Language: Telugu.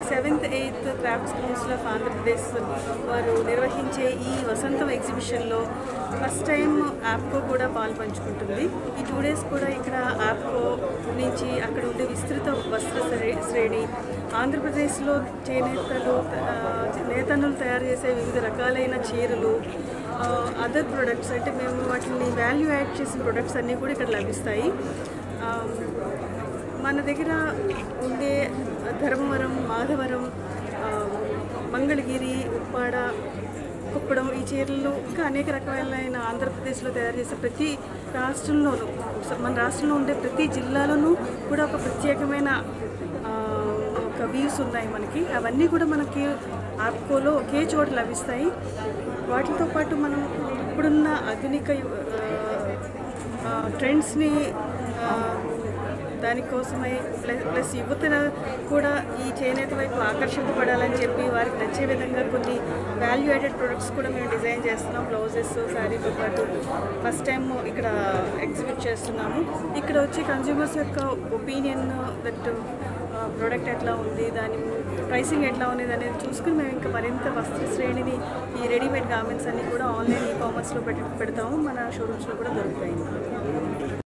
seventh eighth crafts council of Andhra Pradesh వారు నిర్వహించే ఈ వసంతం ఎగ్జిబిషన్లో ఫస్ట్ టైం యాప్కో కూడా పాలు పంచుకుంటుంది ఈ టూ డేస్ కూడా ఇక్కడ యాప్కో నుంచి అక్కడ ఉండే విస్తృత వస్త్ర శ్రే- శ్రేణి ఆంధ్రప్రదేశ్లో చేనేతలు ఆ, నేతన్నులు తయారు చేసే వివిధ రకాలైన చీరలు అదర్ ప్రొడక్ట్స్ అంటే మేము వాటిని వాల్యూ యాడ్ చేసిన ప్రొడక్ట్స్ అన్నీ కూడా ఇక్కడ లభిస్తాయి ఆ, మన దగ్గర ఉండే ధర్మవరం మాధవరం ఆ, మంగళగిరి ఉప్పాడ కుప్పడం ఈ చీరలు ఇంకా అనేక రకాలైన ఆంధ్రప్రదేశ్లో తయారు చేసే ప్రతి రాష్ట్రంలోనూ మన రాష్ట్రంలో ఉండే ప్రతి జిల్లాలోనూ కూడా ఒక ప్రత్యేకమైన ఆ, ఒక వ్యూస్ ఉన్నాయి మనకి అవన్నీ కూడా మనకి ఆప్కోలో ఒకే చోట లభిస్తాయి వాటితో పాటు మనం ఇప్పుడున్న ఆధునిక యు- ఆ, ట్రెండ్స్ని ఆ, దానికోసమై ప్లస్ ప్లస్ యువత కూడా ఈ చేనేత వైపు ఆకర్షింపబడాలని చెప్పి వారికి నచ్చే విధంగా కొన్ని వాల్యూ యాడెడ్ ప్రొడక్ట్స్ కూడా మేము డిజైన్ చేస్తున్నాం బ్లౌజెస్ శారీతో పాటు ఫస్ట్ టైం ఇక్కడ ఎగ్జిబిట్ చేస్తున్నాము ఇక్కడ వచ్చి కన్జ్యూమర్స్ యొక్క ఒపీనియన్ దట్ ప్రోడక్ట్ ఎట్లా ఉంది దాని ప్రైసింగ్ ఎట్లా ఉంది అనేది చూసుకుని మేము ఇంకా మరింత వస్త్ర శ్రేణిని ఈ రెడీమేడ్ గార్మెంట్స్ అన్ని కూడా ఆన్లైన్ ఈ కామర్స్లో పెట్టి పెడతాము మన షోరూమ్స్లో కూడా దొరుకుతాయి